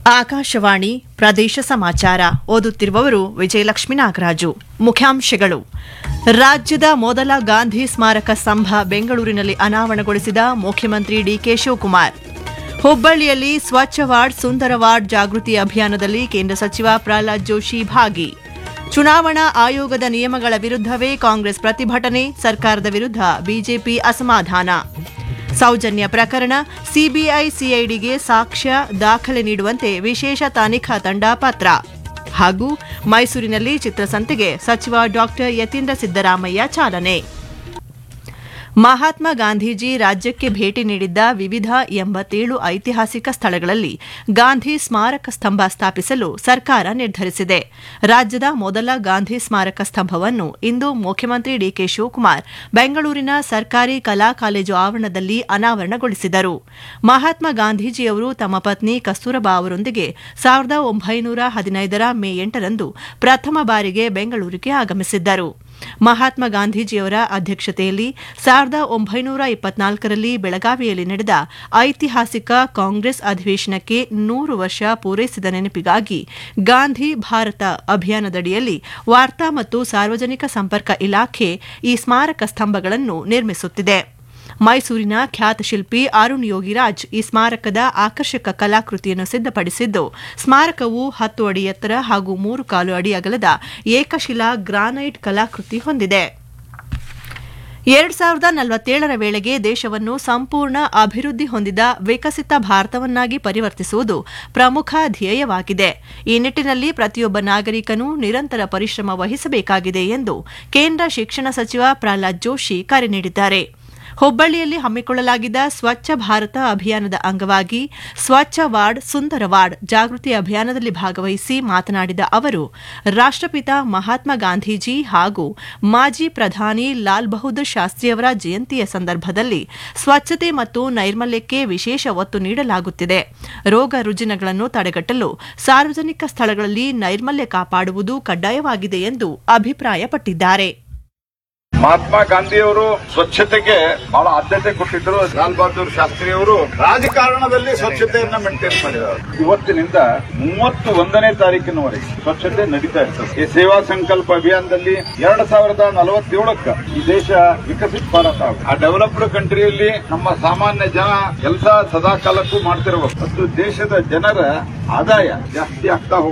ಆಕಾಶವಾಣಿ ಪ್ರದೇಶ ಸಮಾಚಾರ ಓದುತ್ತಿರುವವರು ವಿಜಯಲಕ್ಷ್ಮಿ ನಾಗರಾಜು ಮುಖ್ಯಾಂಶಗಳು ರಾಜ್ಯದ ಮೊದಲ ಗಾಂಧಿ ಸ್ಮಾರಕ ಸ್ತಂಭ ಬೆಂಗಳೂರಿನಲ್ಲಿ ಅನಾವರಣಗೊಳಿಸಿದ ಮುಖ್ಯಮಂತ್ರಿ ಡಿಕೆ ಶಿವಕುಮಾರ್ ಹುಬ್ಬಳ್ಳಿಯಲ್ಲಿ ಸ್ವಚ್ಛ ವಾರ್ಡ್ ಸುಂದರ ವಾರ್ಡ್ ಜಾಗೃತಿ ಅಭಿಯಾನದಲ್ಲಿ ಕೇಂದ್ರ ಸಚಿವ ಪ್ರಹ್ಲಾದ್ ಜೋಶಿ ಭಾಗಿ ಚುನಾವಣಾ ಆಯೋಗದ ನಿಯಮಗಳ ವಿರುದ್ಧವೇ ಕಾಂಗ್ರೆಸ್ ಪ್ರತಿಭಟನೆ ಸರ್ಕಾರದ ವಿರುದ್ಧ ಬಿಜೆಪಿ ಅಸಮಾಧಾನ ಸೌಜನ್ಯ ಪ್ರಕರಣ ಸಿಬಿಐ ಸಿಐಡಿಗೆ ಸಾಕ್ಷ್ಯ ದಾಖಲೆ ನೀಡುವಂತೆ ವಿಶೇಷ ತನಿಖಾ ತಂಡ ಪತ್ರ ಹಾಗೂ ಮೈಸೂರಿನಲ್ಲಿ ಚಿತ್ರಸಂತೆಗೆ ಸಚಿವ ಡಾಕ್ಟರ್ ಯತೀಂದ್ರ ಸಿದ್ದರಾಮಯ್ಯ ಚಾಲನೆ ಮಹಾತ್ಮ ಗಾಂಧೀಜಿ ರಾಜ್ಯಕ್ಕೆ ಭೇಟಿ ನೀಡಿದ್ದ ವಿವಿಧ ಎಂಬತ್ತೇಳು ಐತಿಹಾಸಿಕ ಸ್ಥಳಗಳಲ್ಲಿ ಗಾಂಧಿ ಸ್ಮಾರಕ ಸ್ತಂಭ ಸ್ಥಾಪಿಸಲು ಸರ್ಕಾರ ನಿರ್ಧರಿಸಿದೆ ರಾಜ್ಯದ ಮೊದಲ ಗಾಂಧಿ ಸ್ಮಾರಕ ಸ್ತಂಭವನ್ನು ಇಂದು ಮುಖ್ಯಮಂತ್ರಿ ಡಿಕೆ ಶಿವಕುಮಾರ್ ಬೆಂಗಳೂರಿನ ಸರ್ಕಾರಿ ಕಲಾ ಕಾಲೇಜು ಆವರಣದಲ್ಲಿ ಅನಾವರಣಗೊಳಿಸಿದರು ಮಹಾತ್ಮ ಗಾಂಧೀಜಿಯವರು ತಮ್ಮ ಪತ್ನಿ ಕಸ್ತೂರಬಾ ಅವರೊಂದಿಗೆ ಸಾವಿರದ ಒಂಬೈನೂರ ಹದಿನೈದರ ಮೇ ಎಂಟರಂದು ಪ್ರಥಮ ಬಾರಿಗೆ ಬೆಂಗಳೂರಿಗೆ ಆಗಮಿಸಿದ್ದರು ಮಹಾತ್ಮ ಗಾಂಧೀಜಿಯವರ ಅಧ್ಯಕ್ಷತೆಯಲ್ಲಿ ಸಾವಿರದ ಒಂಬೈನೂರ ಇಪ್ಪತ್ನಾಲ್ಕರಲ್ಲಿ ಬೆಳಗಾವಿಯಲ್ಲಿ ನಡೆದ ಐತಿಹಾಸಿಕ ಕಾಂಗ್ರೆಸ್ ಅಧಿವೇಶನಕ್ಕೆ ನೂರು ವರ್ಷ ಪೂರೈಸಿದ ನೆನಪಿಗಾಗಿ ಗಾಂಧಿ ಭಾರತ ಅಭಿಯಾನದಡಿಯಲ್ಲಿ ವಾರ್ತಾ ಮತ್ತು ಸಾರ್ವಜನಿಕ ಸಂಪರ್ಕ ಇಲಾಖೆ ಈ ಸ್ಮಾರಕ ಸ್ತಂಭಗಳನ್ನು ನಿರ್ಮಿಸುತ್ತಿದೆ ಮೈಸೂರಿನ ಖ್ಯಾತ ಶಿಲ್ಪಿ ಅರುಣ್ ಯೋಗಿರಾಜ್ ಈ ಸ್ಮಾರಕದ ಆಕರ್ಷಕ ಕಲಾಕೃತಿಯನ್ನು ಸಿದ್ಧಪಡಿಸಿದ್ದು ಸ್ಮಾರಕವು ಹತ್ತು ಅಡಿ ಎತ್ತರ ಹಾಗೂ ಮೂರು ಕಾಲು ಅಡಿ ಅಗಲದ ಏಕಶಿಲಾ ಗ್ರಾನೈಟ್ ಕಲಾಕೃತಿ ಹೊಂದಿದೆ ಎರಡ್ ಸಾವಿರದ ನಲವತ್ತೇಳರ ವೇಳೆಗೆ ದೇಶವನ್ನು ಸಂಪೂರ್ಣ ಅಭಿವೃದ್ಧಿ ಹೊಂದಿದ ವಿಕಸಿತ ಭಾರತವನ್ನಾಗಿ ಪರಿವರ್ತಿಸುವುದು ಪ್ರಮುಖ ಧ್ಯೇಯವಾಗಿದೆ ಈ ನಿಟ್ಟಿನಲ್ಲಿ ಪ್ರತಿಯೊಬ್ಬ ನಾಗರಿಕನೂ ನಿರಂತರ ಪರಿಶ್ರಮ ವಹಿಸಬೇಕಾಗಿದೆ ಎಂದು ಕೇಂದ್ರ ಶಿಕ್ಷಣ ಸಚಿವ ಪ್ರಹ್ಲಾದ್ ಜೋಶಿ ಕರೆ ನೀಡಿದ್ದಾರೆ ಹುಬ್ಬಳ್ಳಿಯಲ್ಲಿ ಹಮ್ಮಿಕೊಳ್ಳಲಾಗಿದ್ದ ಸ್ವಚ್ಛ ಭಾರತ ಅಭಿಯಾನದ ಅಂಗವಾಗಿ ಸ್ವಚ್ಛ ವಾರ್ಡ್ ಸುಂದರ ವಾರ್ಡ್ ಜಾಗೃತಿ ಅಭಿಯಾನದಲ್ಲಿ ಭಾಗವಹಿಸಿ ಮಾತನಾಡಿದ ಅವರು ರಾಷ್ಟಪಿತ ಮಹಾತ್ಮ ಗಾಂಧೀಜಿ ಹಾಗೂ ಮಾಜಿ ಪ್ರಧಾನಿ ಲಾಲ್ ಬಹದ್ದೂರ್ ಶಾಸ್ತ್ರಿಯವರ ಜಯಂತಿಯ ಸಂದರ್ಭದಲ್ಲಿ ಸ್ವಚ್ಛತೆ ಮತ್ತು ನೈರ್ಮಲ್ಯಕ್ಕೆ ವಿಶೇಷ ಒತ್ತು ನೀಡಲಾಗುತ್ತಿದೆ ರೋಗ ರುಜಿನಗಳನ್ನು ತಡೆಗಟ್ಟಲು ಸಾರ್ವಜನಿಕ ಸ್ಥಳಗಳಲ್ಲಿ ನೈರ್ಮಲ್ಯ ಕಾಪಾಡುವುದು ಕಡ್ಡಾಯವಾಗಿದೆ ಎಂದು ಅಭಿಪ್ರಾಯಪಟ್ಟಿದ್ದಾರೆ ಮಹಾತ್ಮ ಗಾಂಧಿಯವರು ಸ್ವಚ್ಛತೆಗೆ ಬಹಳ ಆದ್ಯತೆ ಕೊಟ್ಟಿದ್ದರು ಲಾಲ್ ಬಹದ್ದೂರ್ ಶಾಸ್ತ್ರಿ ಅವರು ರಾಜಕಾರಣದಲ್ಲಿ ಸ್ವಚ್ಛತೆಯನ್ನ ಮೇಂಟೈನ್ ಮಾಡಿದ್ದಾರೆ ಇವತ್ತಿನಿಂದ ಮೂವತ್ತು ಒಂದನೇ ತಾರೀಕಿನವರೆಗೆ ಸ್ವಚ್ಛತೆ ನಡೀತಾ ಇರ್ತದೆ ಈ ಸೇವಾ ಸಂಕಲ್ಪ ಅಭಿಯಾನದಲ್ಲಿ ಎರಡ್ ಸಾವಿರದ ನಲವತ್ತೇಳಕ್ಕ ಈ ದೇಶ ವಿಕಸಿತ ಭಾರತ ಆಗುತ್ತೆ. ಆ ಡೆವಲಪ್ಡ್ ಕಂಟ್ರಿಯಲ್ಲಿ ನಮ್ಮ ಸಾಮಾನ್ಯ ಜನ ಕೆಲಸ ಸದಾ ಕಾಲಕ್ಕೂ ಮಾಡ್ತಿರಬೇಕು ಮತ್ತು ದೇಶದ ಜನರ ಆದಾಯ ಜಾಸ್ತಿ ಆಗ್ತಾ ಹೋಗುತ್ತೆ